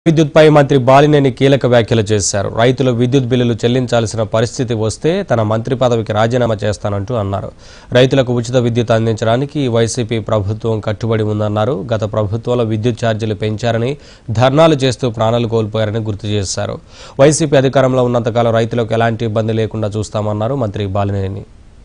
విద్యుత్పై మంత్రి బాలినేని కీలక వ్యాఖ్యలు చేశారు రైతులు విద్యుత్ బిల్లులు చెల్లించాల్సిన పరిస్థితి వస్తే తన మంత్రి పదవికి రాజీనామా చేస్తానంటూ అన్నారు రైతులకు ఉచిత విద్యుత్ అందించడానికి వైసీపీ ప్రభుత్వం కట్టుబడి ఉందన్నారు గత ప్రభుత్వంలో విద్యుత్ ఛార్జీలు పెంచారని ధర్నాలు చేస్తూ ప్రాణాలు కోల్పోయారని గుర్తు చేశారు వైసీపీ అధికారంలో ఉన్నంతకాలం రైతులకు ఎలాంటి ఇబ్బంది లేకుండా చూస్తామన్నారు మంత్రి బాలినేని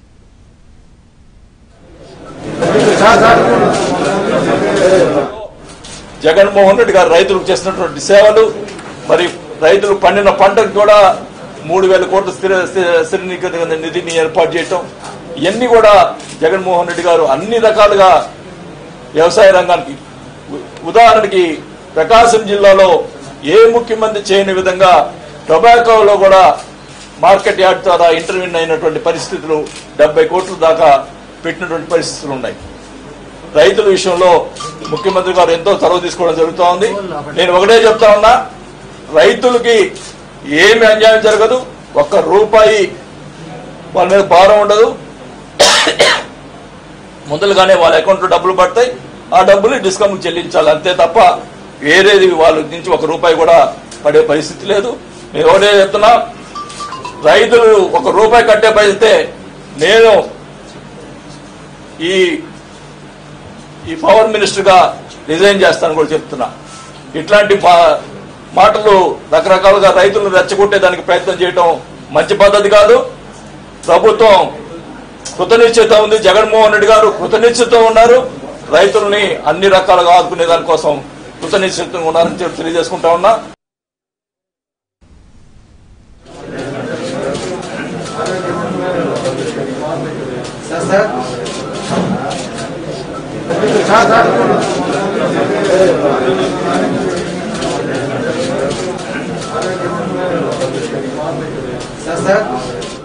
జగన్మోహన్ రెడ్డి గారు రైతులకు చేసినటువంటి సేవలు మరి రైతులు పండిన పంటకు కూడా మూడు వేల కోట్ల స్థిర స్థిర- స్థిరీకరణ నిధిని ఏర్పాటు చేయటం ఇవన్నీ కూడా జగన్మోహన్ రెడ్డి గారు అన్ని రకాలుగా వ్యవసాయ రంగానికి ఉ- ఉదాహరణకి ప్రకాశం జిల్లాలో ఏ ముఖ్యమంత్రి చేయని విధంగా టొబాకోలో కూడా మార్కెట్ యార్డ్ ద్వారా ఇంటర్వ్యూన్ అయినటువంటి పరిస్థితులు డెబ్బై కోట్ల దాకా పెట్టినటువంటి పరిస్థితులు ఉన్నాయి రైతుల విషయంలో ముఖ్యమంత్రి గారు ఎంతో చొరవ తీసుకోవడం జరుగుతూ ఉంది నేను ఒకటే చెప్తా ఉన్నా రైతులకి ఏమి అన్యాయం జరగదు ఒక్క రూపాయి వాళ్ళ మీద భారం ఉండదు ముందలుగానే వాళ్ళ అకౌంట్లో డబ్బులు పడతాయి ఆ డబ్బులు డిస్కౌంట్ చెల్లించాలి అంతే తప్ప వేరేది వాళ్ళ నుంచి ఒక రూపాయి కూడా పడే పరిస్థితి లేదు నేను ఒకటే చెప్తున్నా రైతులు ఒక రూపాయి కట్టే పరిస్థితే నేను ఈ ఈ పవర్ మినిస్టర్ గా రిజైన్ చేస్తాను కూడా చెప్తున్నా ఇట్లాంటి మా- మాటలు రకరకాలుగా రైతులను రెచ్చగొట్టేదానికి ప్రయత్నం చేయటం మంచి పద్ధతి కాదు ప్రభుత్వం కృతనిశ్చిత ఉంది జగన్మోహన్ రెడ్డి గారు కృతనిశ్చిత ఉన్నారు రైతుల్ని అన్ని రకాలుగా ఆదుకునే దానికోసం కృతనిశ్చితంగా ఉన్నారని చెప్పి తెలియజేసుకుంటా ఉన్నా సార్ సార్